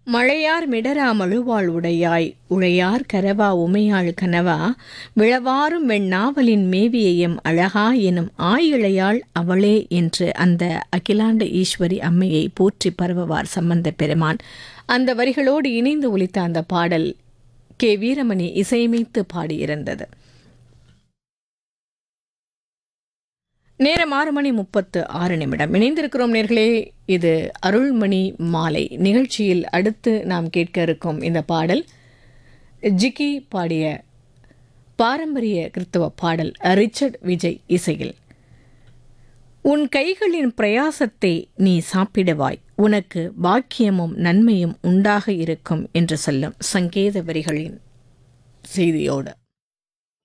மழையார் மிடரா மழுவாள் உடையாய் உழையார் கரவா உமையாள் கனவா விழவாரும் வெண்ணாவலின் மேவியையும் அழகா எனும் ஆயிழையாள் அவளே என்று அந்த அகிலாண்ட ஈஸ்வரி அம்மையை போற்றி பரவுவார் சம்பந்த பெருமான் அந்த வரிகளோடு இணைந்து ஒலித்த அந்த பாடல் கே வீரமணி இசையமைத்து பாடியிருந்தது நேரம் ஆறு மணி முப்பத்து ஆறு நிமிடம் இணைந்திருக்கிறோம் நேர்களே இது அருள்மணி மாலை நிகழ்ச்சியில் அடுத்து நாம் கேட்க இருக்கும் இந்த பாடல் ஜிக்கி பாடிய பாரம்பரிய கிறிஸ்தவ பாடல் ரிச்சர்ட் விஜய் இசையில் உன் கைகளின் பிரயாசத்தை நீ சாப்பிடுவாய் உனக்கு பாக்கியமும் நன்மையும் உண்டாக இருக்கும் என்று சொல்லும் சங்கேத வரிகளின் செய்தியோடு